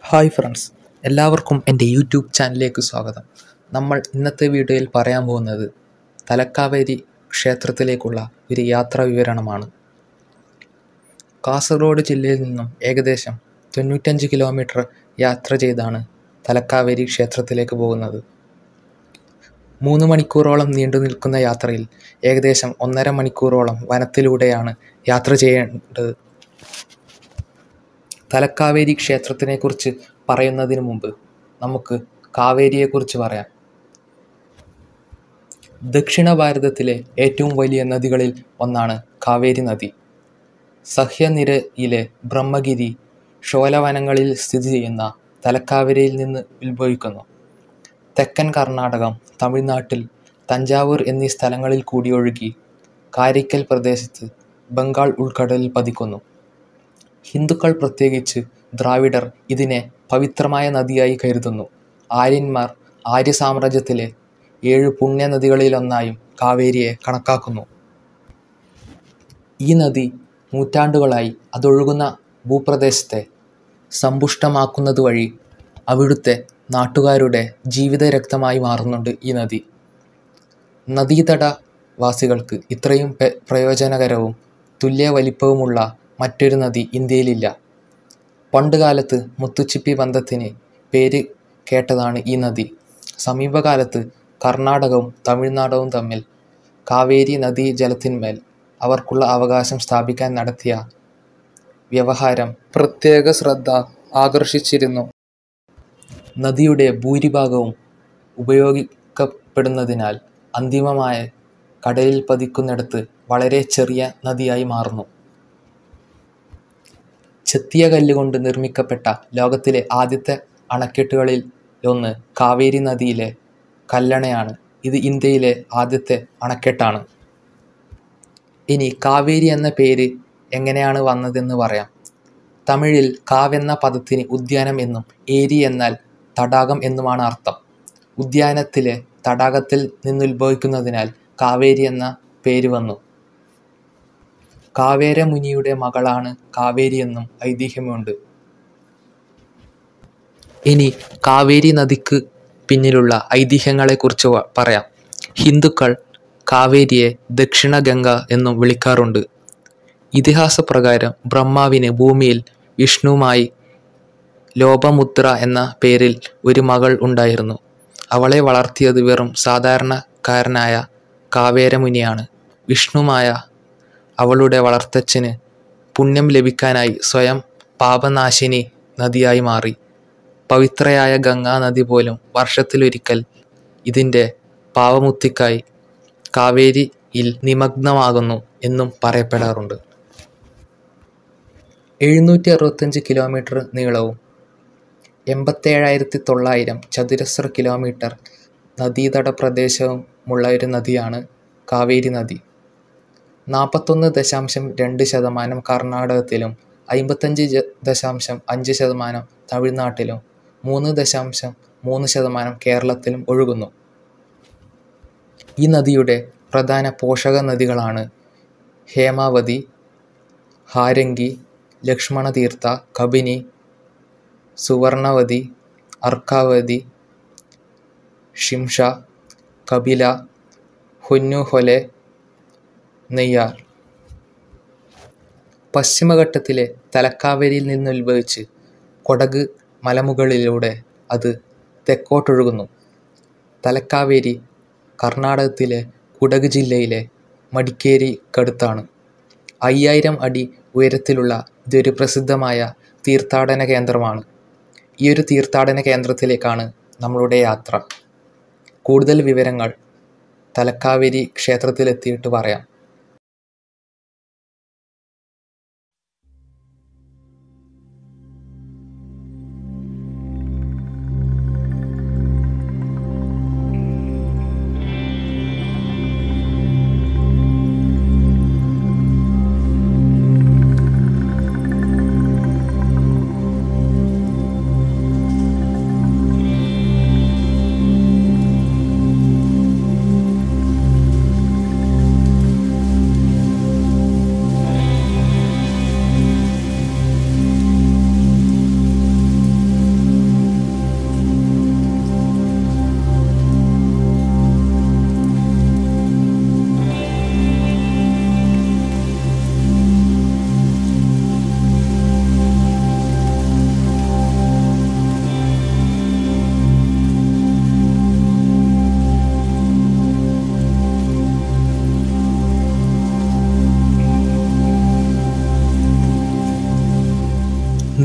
Hi friends എല്ലാവർക്കും എൻ്റെ YouTube ചാനലിലേക്ക് സ്വാഗതം നമ്മൾ ഇന്നത്തെ വീഡിയോയിൽ പറയാൻ പോകുന്നത് തലക്കാവേരി ക്ഷേത്രത്തിലേക്കുള്ള ഒരു യാത്രാ വിവരണമാണ് കാസർഗോഡ് ജില്ലയിൽ നിന്നും ഏകദേശം തൊണ്ണൂറ്റഞ്ച് കിലോമീറ്റർ യാത്ര ചെയ്താണ് തലക്കാവേരി ക്ഷേത്രത്തിലേക്ക് പോകുന്നത് മൂന്ന് മണിക്കൂറോളം നീണ്ടു നിൽക്കുന്ന യാത്രയിൽ ഏകദേശം ഒന്നര മണിക്കൂറോളം വനത്തിലൂടെയാണ് യാത്ര ചെയ്യേണ്ടത് തലക്കാവേരി ക്ഷേത്രത്തിനെക്കുറിച്ച് പറയുന്നതിന് മുമ്പ് നമുക്ക് കാവേരിയെക്കുറിച്ച് പറയാം ദക്ഷിണ ഭാരതത്തിലെ ഏറ്റവും വലിയ നദികളിൽ ഒന്നാണ് കാവേരി നദി സഹ്യനിരയിലെ ബ്രഹ്മഗിരി ഷോലവനങ്ങളിൽ സ്ഥിതി ചെയ്യുന്ന തലക്കാവേരിയിൽ നിന്ന് ഉത്ഭവിക്കുന്നു തെക്കൻ കർണാടകം തമിഴ്നാട്ടിൽ തഞ്ചാവൂർ എന്നീ സ്ഥലങ്ങളിൽ കൂടി ഒഴുകി കാരിക്കൽ പ്രദേശത്ത് ബംഗാൾ ഉൾക്കടലിൽ പതിക്കുന്നു ഹിന്ദുക്കൾ പ്രത്യേകിച്ച് ദ്രാവിഡർ ഇതിനെ പവിത്രമായ നദിയായി കരുതുന്നു ആര്യന്മാർ ആര്യ സാമ്രാജ്യത്തിലെ ഏഴ് പുണ്യനദികളിലൊന്നായും കാവേരിയെ കണക്കാക്കുന്നു ഈ നദി നൂറ്റാണ്ടുകളായി അതൊഴുകുന്ന ഭൂപ്രദേശത്തെ സമ്പുഷ്ടമാക്കുന്നത് വഴി അവിടുത്തെ നാട്ടുകാരുടെ ജീവിതരക്തമായി മാറുന്നുണ്ട് ഈ നദി നദീതട വാസികൾക്ക് ഇത്രയും പെ- പ്രയോജനകരവും തുല്യ വലിപ്പവുമുള്ള മറ്റൊരു നദി ഇന്ത്യയിലില്ല പണ്ടുകാലത്ത് മുത്തുച്ചിപ്പി ബന്ധത്തിന് പേര് കേട്ടതാണ് ഈ നദി സമീപകാലത്ത് കർണാടകവും തമിഴ്നാടും തമ്മിൽ കാവേരി നദീ ജലത്തിന്മേൽ അവർക്കുള്ള അവകാശം സ്ഥാപിക്കാൻ നടത്തിയ വ്യവഹാരം പ്രത്യേക ശ്രദ്ധ ആകർഷിച്ചിരുന്നു നദിയുടെ ഭൂരിഭാഗവും ഉപയോഗിക്കപ്പെടുന്നതിനാൽ അന്തിമമായ കടലിൽ പതിക്കുന്നിടത്ത് വളരെ ചെറിയ നദിയായി മാറുന്നു ചെത്തിയ കല്ലുകൊണ്ട് നിർമ്മിക്കപ്പെട്ട ലോകത്തിലെ ആദ്യത്തെ അണക്കെട്ടുകളിൽ ഒന്ന് കാവേരി നദിയിലെ കല്ലണയാണ് ഇത് ഇന്ത്യയിലെ ആദ്യത്തെ അണക്കെട്ടാണ് ഇനി കാവേരി എന്ന പേര് എങ്ങനെയാണ് വന്നതെന്ന് പറയാം തമിഴിൽ കാവെന്ന പദത്തിന് ഉദ്യാനം എന്നും ഏരി എന്നാൽ തടാകം എന്നുമാണ് അർത്ഥം ഉദ്യാനത്തിലെ തടാകത്തിൽ നിന്നുത്ഭവിക്കുന്നതിനാൽ കാവേരി എന്ന പേര് വന്നു കാവേര മുനിയുടെ മകളാണ് കാവേരി എന്നും ഐതിഹ്യമുണ്ട് ഇനി കാവേരി നദിക്ക് പിന്നിലുള്ള ഐതിഹ്യങ്ങളെക്കുറിച്ച് വ- പറയാം ഹിന്ദുക്കൾ കാവേരിയെ ദക്ഷിണ ഗംഗ എന്നും വിളിക്കാറുണ്ട് ഇതിഹാസപ്രകാരം ബ്രഹ്മാവിന് ഭൂമിയിൽ വിഷ്ണുവുമായി ലോപമുദ്ര എന്ന പേരിൽ ഒരു മകൾ ഉണ്ടായിരുന്നു അവളെ വളർത്തിയത് വെറും സാധാരണക്കാരനായ കാവേരമുനിയാണ് വിഷ്ണുമായ അവളുടെ വളർത്തച്ഛന് പുണ്യം ലഭിക്കാനായി സ്വയം പാപനാശിനി നദിയായി മാറി പവിത്രയായ ഗംഗാ നദി പോലും വർഷത്തിലൊരിക്കൽ ഇതിൻ്റെ പാവമുക്തിക്കായി കാവേരിയിൽ നിമഗ്നമാകുന്നു എന്നും പറയപ്പെടാറുണ്ട് എഴുന്നൂറ്റി അറുപത്തഞ്ച് കിലോമീറ്റർ നീളവും എൺപത്തേഴായിരത്തി തൊള്ളായിരം ചതുരശ്ര കിലോമീറ്റർ നദീതട പ്രദേശവുമുള്ള ഒരു നദിയാണ് കാവേരി നദി നാൽപ്പത്തൊന്ന് ദശാംശം രണ്ട് ശതമാനം കർണാടകത്തിലും അമ്പത്തഞ്ച് ജ- ദശാംശം അഞ്ച് ശതമാനം തമിഴ്നാട്ടിലും മൂന്ന് ദശാംശം മൂന്ന് ശതമാനം കേരളത്തിലും ഒഴുകുന്നു ഈ നദിയുടെ പ്രധാന പോഷക നദികളാണ് ഹേമാവതി ഹാരംഗി ലക്ഷ്മണതീർത്ഥ കബിനി സുവർണവതി അർക്കാവതി ഷിംഷ കപില ഹൊന്നുഹൊലെ നെയ്യാർ പശ്ചിമഘട്ടത്തിലെ തലക്കാവേരിയിൽ നിന്നുത്ഭവിച്ച് കൊടക് മലമുകളിലൂടെ അത് തെക്കോട്ടൊഴുകുന്നു തലക്കാവേരി കർണാടകത്തിലെ കുടക് ജില്ലയിലെ മടിക്കേരിക്കടുത്താണ് അയ്യായിരം അടി ഉയരത്തിലുള്ള ഇതൊരു പ്രസിദ്ധമായ തീർത്ഥാടന കേന്ദ്രമാണ് ഈ ഒരു തീർത്ഥാടന കേന്ദ്രത്തിലേക്കാണ് നമ്മളുടെ യാത്ര കൂടുതൽ വിവരങ്ങൾ തലക്കാവേരി ക്ഷേത്രത്തിലെത്തിയിട്ട് പറയാം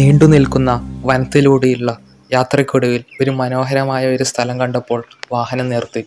നീണ്ടു നിൽക്കുന്ന വനത്തിലൂടെയുള്ള യാത്രയ്ക്കൊടുവിൽ ഒരു മനോഹരമായ ഒരു സ്ഥലം കണ്ടപ്പോൾ വാഹനം നിർത്തി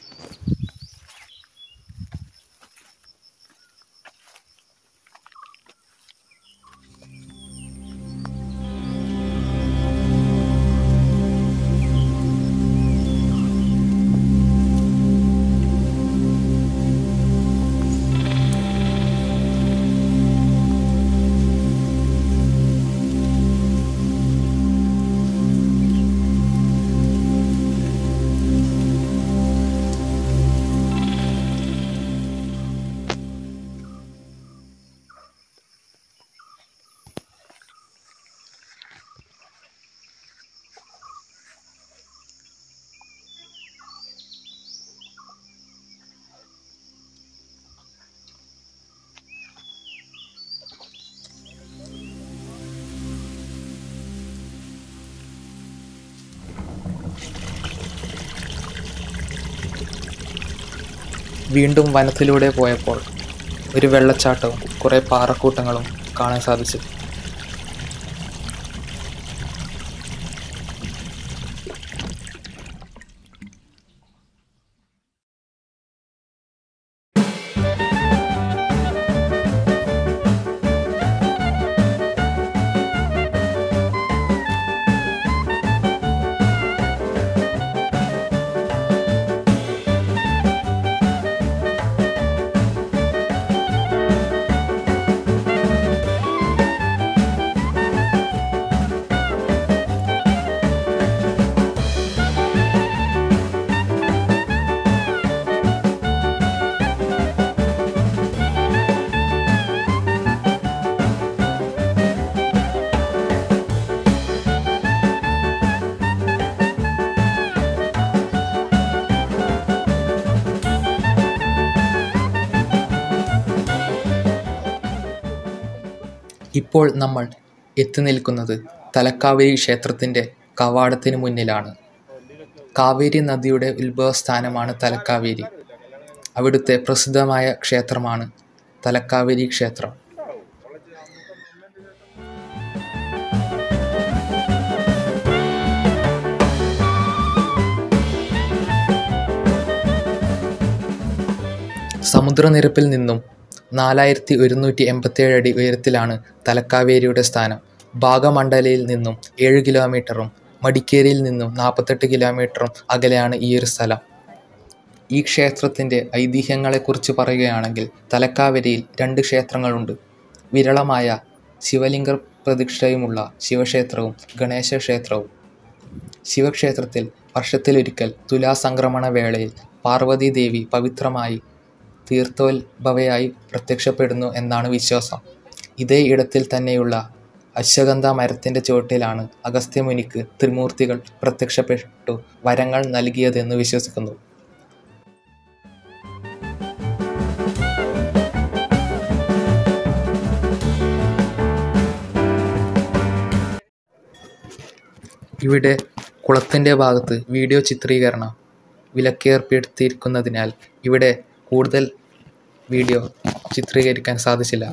വീണ്ടും വനത്തിലൂടെ പോയപ്പോൾ ഒരു വെള്ളച്ചാട്ടവും കുറേ പാറക്കൂട്ടങ്ങളും കാണാൻ സാധിച്ചു ഇപ്പോൾ നമ്മൾ എത്തി നിൽക്കുന്നത് തലക്കാവേരി ക്ഷേത്രത്തിൻ്റെ കവാടത്തിന് മുന്നിലാണ് കാവേരി നദിയുടെ ഉത്ഭവസ്ഥാനമാണ് തലക്കാവേരി അവിടുത്തെ പ്രസിദ്ധമായ ക്ഷേത്രമാണ് തലക്കാവേരി ക്ഷേത്രം സമുദ്രനിരപ്പിൽ നിന്നും നാലായിരത്തി ഒരുന്നൂറ്റി എൺപത്തേഴ് അടി ഉയരത്തിലാണ് തലക്കാവേരിയുടെ സ്ഥാനം ഭാഗമണ്ഡലയിൽ നിന്നും ഏഴ് കിലോമീറ്ററും മടിക്കേരിയിൽ നിന്നും നാൽപ്പത്തെട്ട് കിലോമീറ്ററും അകലെയാണ് ഈ ഒരു സ്ഥലം ഈ ക്ഷേത്രത്തിൻ്റെ ഐതിഹ്യങ്ങളെക്കുറിച്ച് പറയുകയാണെങ്കിൽ തലക്കാവേരിയിൽ രണ്ട് ക്ഷേത്രങ്ങളുണ്ട് വിരളമായ ശിവലിംഗ പ്രതിഷ്ഠയുമുള്ള ശിവക്ഷേത്രവും ഗണേശ ക്ഷേത്രവും ശിവക്ഷേത്രത്തിൽ വർഷത്തിലൊരിക്കൽ തുലാസംക്രമണ വേളയിൽ പാർവതി ദേവി പവിത്രമായി തീർത്ഥോത്ഭവയായി പ്രത്യക്ഷപ്പെടുന്നു എന്നാണ് വിശ്വാസം ഇതേ ഇടത്തിൽ തന്നെയുള്ള അശ്വഗന്ധ മരത്തിൻ്റെ ചുവട്ടിലാണ് അഗസ്ത്യമുനിക്ക് ത്രിമൂർത്തികൾ പ്രത്യക്ഷപ്പെട്ടു വരങ്ങൾ നൽകിയതെന്ന് വിശ്വസിക്കുന്നു ഇവിടെ കുളത്തിൻ്റെ ഭാഗത്ത് വീഡിയോ ചിത്രീകരണം വിലക്കേർപ്പെടുത്തിയിരിക്കുന്നതിനാൽ ഇവിടെ കൂടുതൽ വീഡിയോ ചിത്രീകരിക്കാൻ സാധിച്ചില്ല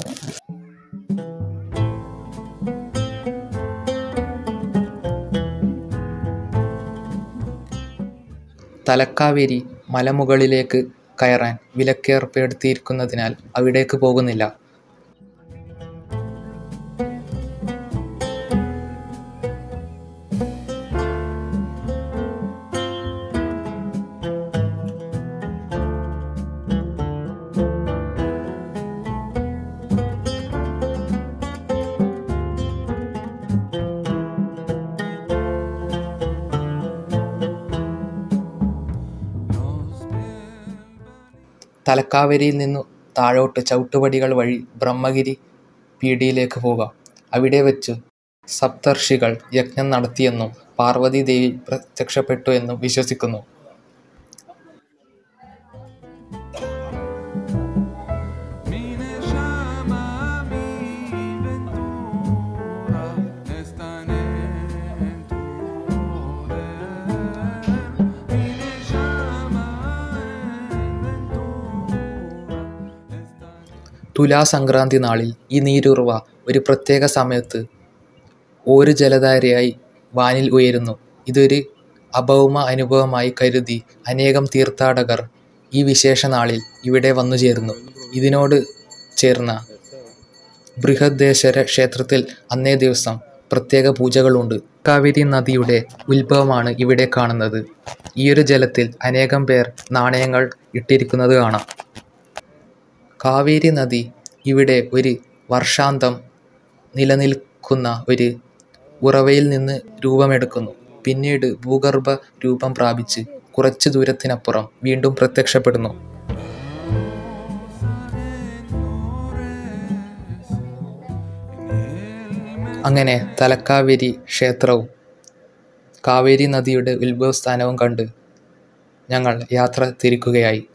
തലക്കാവേരി മലമുകളിലേക്ക് കയറാൻ വിലക്കേർപ്പെടുത്തിയിരിക്കുന്നതിനാൽ അവിടേക്ക് പോകുന്നില്ല തലക്കാവേരിയിൽ നിന്നു താഴോട്ട് ചവിട്ടുപടികൾ വഴി ബ്രഹ്മഗിരി പീഠിയിലേക്ക് പോകാം അവിടെ വെച്ച് സപ്തർഷികൾ യജ്ഞം നടത്തിയെന്നും പാർവതി ദേവി പ്രത്യക്ഷപ്പെട്ടു എന്നും വിശ്വസിക്കുന്നു Mi llama mi ventura, están en tu poder. Mi llama en ventura, están തുലാസംക്രാന്തി നാളിൽ ഈ നീരുറവ ഒരു പ്രത്യേക സമയത്ത് ഒരു ജലധാരയായി വാനിൽ ഉയരുന്നു ഇതൊരു അഭൗമ അനുഭവമായി കരുതി അനേകം തീർത്ഥാടകർ ഈ വിശേഷ നാളിൽ ഇവിടെ വന്നുചേരുന്നു ഇതിനോട് ചേർന്ന ബൃഹദ്ദേശ്വര ക്ഷേത്രത്തിൽ അന്നേ ദിവസം പ്രത്യേക പൂജകളുണ്ട് കാവേരി നദിയുടെ ഉത്ഭവമാണ് ഇവിടെ കാണുന്നത് ഈയൊരു ജലത്തിൽ അനേകം പേർ നാണയങ്ങൾ ഇട്ടിരിക്കുന്നത് കാണാം കാവേരി നദി ഇവിടെ ഒരു വർഷാന്തം നിലനിൽക്കുന്ന ഒരു ഉറവയിൽ നിന്ന് രൂപമെടുക്കുന്നു പിന്നീട് ഭൂഗർഭ രൂപം പ്രാപിച്ച് കുറച്ചു ദൂരത്തിനപ്പുറം വീണ്ടും പ്രത്യക്ഷപ്പെടുന്നു അങ്ങനെ തലക്കാവേരി ക്ഷേത്രവും കാവേരി നദിയുടെ ഉത്ഭവസ്ഥാനവും കണ്ട് ഞങ്ങൾ യാത്ര തിരിക്കുകയായി